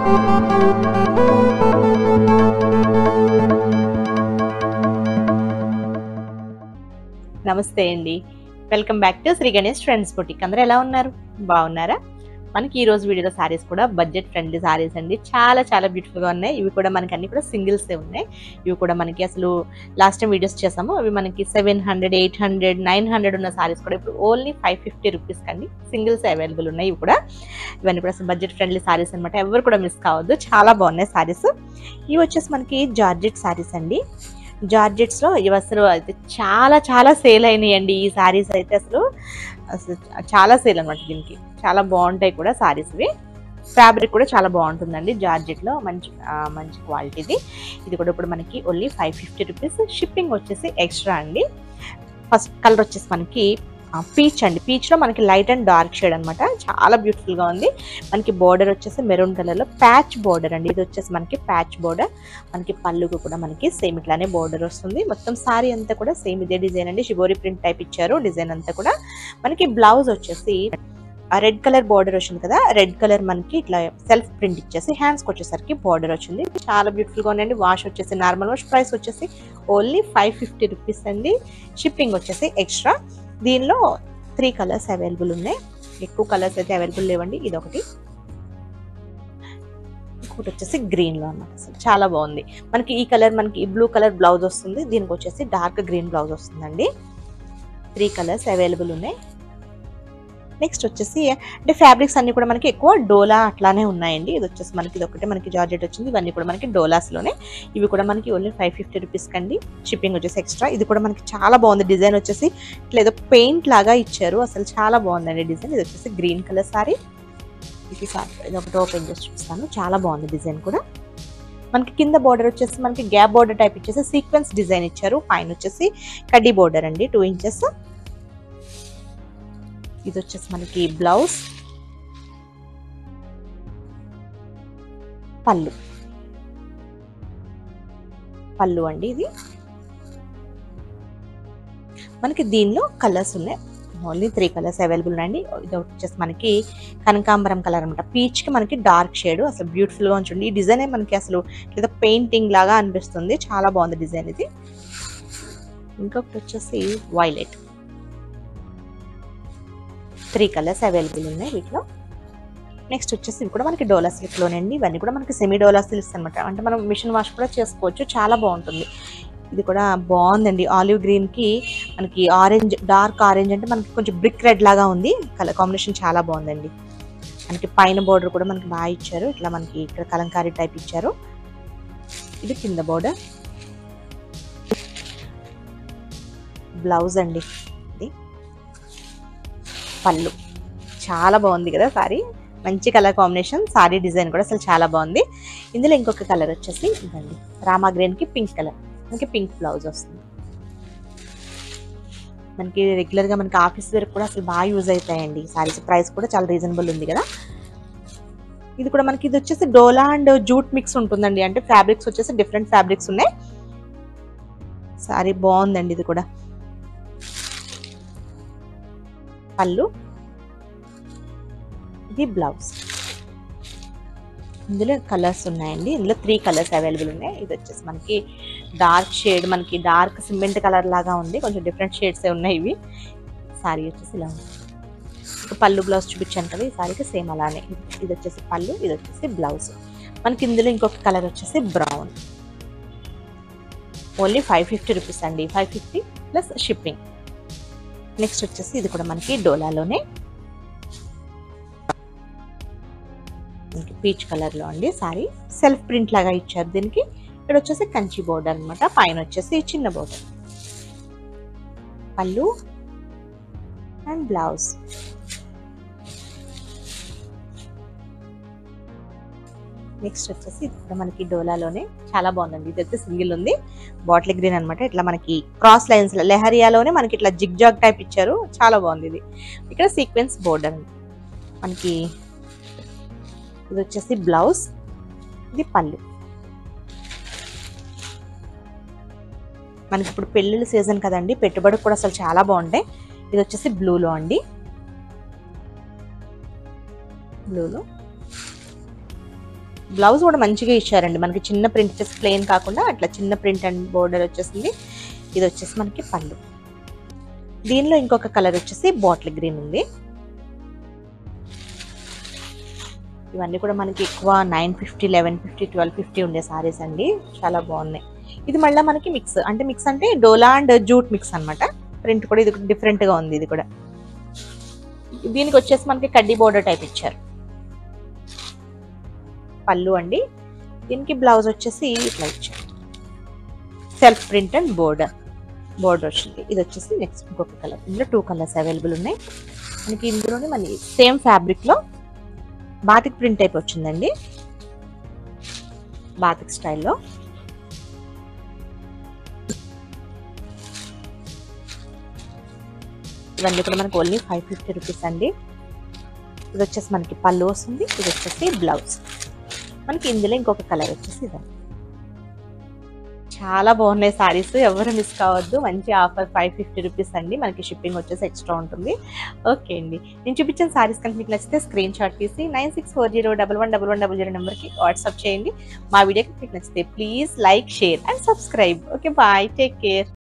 నమస్తే అండి welcome back to Sri Ganesh friends boutique అందరూ ఎలా ఉన్నారు బాగున్నారా మనకి ఈ రోజు వీడియోలో సారీస్ కూడా బడ్జెట్ ఫ్రెండ్లీ సారీస్ అండి చాలా చాలా బ్యూటిఫుల్ గా ఉన్నాయి ఇవి కూడా మనకి అన్ని కూడా సింగిల్స్ ఉన్నాయి ఇవి కూడా మనకి అసలు లాస్ట్ టైం వీడియోస్ చేసాము అవి మనకి seven hundred eight hundred nine hundred ఉన్న సారీస్ కూడా ఇప్పుడు ఓన్లీ ఫైవ్ ఫిఫ్టీ రూపీస్ కండి సింగిల్స్ అవైలబుల్ ఉన్నాయి ఇవి కూడా ఇవన్నీ కూడా అసలు బడ్జెట్ ఫ్రెండ్లీ సారీస్ అనమాట ఎవరు కూడా మిస్ కావద్దు చాలా బాగున్నాయి సారీస్ ఇవి వచ్చేసి మనకి జార్జెట్ సారీస్ అండి జార్జెట్స్ లో ఇవి అసలు అయితే చాలా చాలా సేల్ అయినాయండి ఈ సారీస్ అయితే అసలు అసలు చాలా సేల్ అనమాట దీనికి చాలా బాగుంటాయి కూడా సారీస్ ఇవి ఫ్యాబ్రిక్ కూడా చాలా బాగుంటుందండి జార్జెట్ లో మంచి ఆ, మంచి క్వాలిటీది ఇది కూడా ఇప్పుడు మనకి only five fifty rupees shipping వచ్చేసి ఎక్స్ట్రా అండి ఫస్ట్ కలర్ వచ్చేసి మనకి పీచ్ అండి పీచ్ లో మనకి లైట్ అండ్ డార్క్ షేడ్ అన్నమాట చాలా బ్యూటిఫుల్ గా ఉంది మనకి బోర్డర్ వచ్చేసి మెరూన్ కలర్ లో ప్యాచ్ బోర్డర్ అండి ఇది వచ్చేసి మనకి ప్యాచ్ బోర్డర్ మనకి పళ్ళుకు కూడా మనకి సేమ్ ఇట్లానే బోర్డర్ వస్తుంది మొత్తం సారీ అంతా కూడా సేమ్ ఇదే డిజైన్ అండి షిబోరి ప్రింట్ టైప్ ఇచ్చారు డిజైన్ అంతా కూడా మనకి బ్లౌజ్ వచ్చేసి రెడ్ కలర్ బోర్డర్ వచ్చింది కదా రెడ్ కలర్ మనకి ఇట్లా సెల్ఫ్ ప్రింట్ ఇచ్చేసి హ్యాండ్స్కి వచ్చేసరికి బోర్డర్ వచ్చింది చాలా బ్యూటిఫుల్ గా ఉందండి వాష్ వచ్చేసి నార్మల్ వాష్ ప్రైస్ వచ్చేసి ఓన్లీ ఫైవ్ ఫిఫ్టీ రూపీస్ అండి షిప్పింగ్ వచ్చేసి ఎక్స్ట్రా దీనిలో త్రీ కలర్స్ అవైలబుల్ ఉన్నాయి ఎక్కువ కలర్స్ అయితే అవైలబుల్ లేవండి ఇది ఒకటి ఇంకోటి వచ్చేసి గ్రీన్ లో అన్నమాట అసలు చాలా బాగుంది మనకి ఈ కలర్ మనకి బ్లూ కలర్ బ్లౌజ్ వస్తుంది దీనికి వచ్చేసి డార్క్ గ్రీన్ బ్లౌజ్ వస్తుందండి త్రీ కలర్స్ అవైలబుల్ ఉన్నాయి నెక్స్ట్ వచ్చేసి అంటే ఫ్యాబ్రిక్స్ అన్ని కూడా మనకి ఎక్కువ డోలా అట్లానే ఉన్నాయండి ఇది వచ్చేసి మనకి ఇది ఒకటే మనకి జార్జెట్ వచ్చింది ఇవన్నీ కూడా మనకి డోలాస్ లోనే ఇవి కూడా మనకి ఓన్లీ ఫైవ్ ఫిఫ్టీ రూపీస్ కండి షిప్పింగ్ వచ్చేసి ఎక్స్ట్రా ఇది కూడా మనకి చాలా బాగుంది డిజైన్ వచ్చేసి ఇట్లా ఏదో పెయింట్ లాగా ఇచ్చారు అసలు చాలా బాగుందండి డిజైన్ ఇది వచ్చేసి గ్రీన్ కలర్ సారీ ఇది సారీ ఇది ఒకటి ఓపెన్ చేసి చూపిస్తాను చాలా బాగుంది డిజైన్ కూడా మనకి కింద బోర్డర్ వచ్చేసి మనకి గ్యాప్ బోర్డర్ టైప్ ఇచ్చేసి సీక్వెన్స్ డిజైన్ ఇచ్చారు పైన వచ్చేసి కడ్డీ బోర్డర్ అండి టూ ఇంచెస్ ఇది వచ్చేసి మనకి బ్లౌజ్ పళ్ళు పళ్ళు అండి ఇది మనకి దీనిలో కలర్స్ ఉన్నాయి ఓన్లీ త్రీ కలర్స్ అవైలబుల్ అండి ఇది వచ్చేసి మనకి కనకాంబరం కలర్ అనమాట పీచ్ కి మనకి డార్క్ షేడ్ అసలు బ్యూటిఫుల్ గా ఉంచండి ఈ డిజైన్ మనకి అసలు ఏదో పెయింటింగ్ లాగా అనిపిస్తుంది చాలా బాగుంది డిజైన్ ఇది ఇంకొకటి వచ్చేసి వైలెట్ త్రీ కలర్స్ అవైలబుల్ ఉన్నాయి వీటిలో నెక్స్ట్ వచ్చేసి ఇవి కూడా మనకి డోలా సిల్క్ లోనండి ఇవన్నీ కూడా మనకి సెమీ డోలా సిల్క్స్ అనమాట అంటే మనం మిషన్ వాష్ కూడా చేసుకోవచ్చు చాలా బాగుంటుంది ఇది కూడా బాగుందండి ఆలివ్ గ్రీన్ కి మనకి ఆరెంజ్ డార్క్ ఆరెంజ్ అంటే మనకి కొంచెం బ్రిక్ రెడ్ లాగా ఉంది కలర్ కాంబినేషన్ చాలా బాగుందండి మనకి పైన బోర్డర్ కూడా మనకి బాగా ఇచ్చారు ఇట్లా మనకి ఇక్కడ కలంకారీ టైప్ ఇచ్చారు ఇది కింద బోర్డర్ బ్లౌజ్ అండి ఇది పళ్ళు చాలా బాగుంది కదా సారీ మంచి కలర్ కాంబినేషన్ సారీ డిజైన్ కూడా అసలు చాలా బాగుంది ఇందులో ఇంకొక కలర్ వచ్చేసి ఇదండి రామా గ్రీన్ కి పింక్ కలర్ మనకి పింక్ బ్లౌజ్ వస్తుంది మనకి రెగ్యులర్ గా మనకి ఆఫీస్ వేర్ కూడా అసలు బాగా యూజ్ అవుతాయండి సారీస్ ప్రైస్ కూడా చాలా రీజనబుల్ ఉంది కదా ఇది కూడా మనకి ఇది వచ్చేసి డోలా అండ్ జూట్ మిక్స్ ఉంటుందండి అంటే ఫ్యాబ్రిక్స్ వచ్చేసి డిఫరెంట్ ఫ్యాబ్రిక్స్ ఉన్నాయి సారీ బాగుందండి ఇది కూడా పళ్ళు ఇది బ్లౌజ్ ఇందులో కలర్స్ ఉన్నాయండి ఇందులో త్రీ కలర్స్ అవైలబుల్ ఉన్నాయి ఇది వచ్చేసి మనకి డార్క్ షేడ్ మనకి డార్క్ సిమెంట్ కలర్ లాగా ఉంది కొంచెం డిఫరెంట్ షేడ్స్ ఉన్నాయి ఇవి సారీ వచ్చేసి ఇలా ఉంది ఇక పళ్ళు బ్లౌజ్ చూపించాను కదా ఈ సారీకి సేమ్ అలానే ఇది వచ్చేసి పళ్ళు ఇది వచ్చేసి బ్లౌజ్ మనకి ఇందులో ఇంకొక కలర్ వచ్చేసి brown only five fifty rupees అండి five fifty plus shipping next వచ్చేసి ఇది కూడా మనకి డోలాలోనే పీచ్ కలర్ లో అండి సారీ సెల్ఫ్ ప్రింట్ లాగా ఇచ్చారు దీనికి ఇక్కడ వచ్చేసి కంచి బోర్డర్ అన్నమాట పైన వచ్చేసి చిన్న బోర్డర్ పళ్ళు అండ్ బ్లౌజ్ నెక్స్ట్ వచ్చేసి ఇది కూడా మనకి డోలాలోనే చాలా బాగుందండి ఇది అయితే సింగిల్ ఉంది బాటిల్ గ్రీన్ అన్నమాట ఇట్లా మనకి క్రాస్ లైన్స్ లెహరియాలోనే మనకి ఇట్లా జిగ్ జాగ్ టైప్ ఇచ్చారు చాలా బాగుంది ఇది ఇక్కడ సీక్వెన్స్ బోర్డర్ మనకి ఇది వచ్చేసి బ్లౌజ్ ఇది పళ్ళు మనకి ఇప్పుడు పెళ్ళిళ్ళ సీజన్ కదండి పెట్టుబడి కూడా అసలు చాలా బాగుంటాయి ఇది వచ్చేసి బ్లూలో అండి బ్లూలో బ్లౌజ్ కూడా మంచిగా ఇచ్చారండి మనకి చిన్న ప్రింట్ వచ్చేసి ప్లెయిన్ కాకుండా అట్లా చిన్న ప్రింట్ అండ్ బోర్డర్ వచ్చేసింది ఇది వచ్చేసి మనకి పళ్ళు దీనిలో ఇంకొక కలర్ వచ్చేసి బాటిల్ గ్రీన్ ఉంది ఇవన్నీ కూడా మనకి ఎక్కువ nine fifty eleven fifty twelve fifty ఉండే సారీస్ అండి చాలా బాగున్నాయి ఇది మళ్ళీ మనకి మిక్స్ అంటే మిక్స్ అంటే డోలా అండ్ జూట్ మిక్స్ అన్నమాట ప్రింట్ కూడా ఇది డిఫరెంట్ గా ఉంది ఇది కూడా దీనికి వచ్చేసి మనకి కడ్డీ బోర్డర్ టైప్ ఇచ్చారు పళ్ళు అండి దీనికి బ్లౌజ్ వచ్చేసి ఇట్లా ఇచ్చారు self print and border border వచ్చింది ఇది వచ్చేసి నెక్స్ట్ ఇంకొక కలర్ ఇందులో టూ కలర్స్ అవైలబుల్ ఉన్నాయి మనకి ఇందులోనే మనకి సేమ్ ఫ్యాబ్రిక్ లో బాతిక్ ప్రింట్ టైప్ వచ్చిందండి బాతిక్ స్టైల్లో ఇవన్నీ కూడా మనకి ఓన్లీ ఫైవ్ ఫిఫ్టీ రూపీస్ అండి ఇది వచ్చేసి మనకి పళ్ళు వస్తుంది ఇది వచ్చేసి బ్లౌజ్ మనకి ఇందులో ఇంకొక కలర్ వచ్చేసి ఇదండి చాలా బాగున్నాయి సారీస్ ఎవరు మిస్ కావద్దు మంచి ఆఫర్ ఫైవ్ ఫిఫ్టీ రూపీస్ అండి మనకి షిప్పింగ్ వచ్చేసి ఎక్స్ట్రా ఉంటుంది ఓకే అండి నేను చూపించిన సారీస్ కనుక మీకు నచ్చితే స్క్రీన్ షాట్ తీసి nine six four zero double one double one double zero నెంబర్కి వాట్సాప్ చేయండి మా వీడియో కనుక మీకు నచ్చితే please like share and subscribe okay bye take care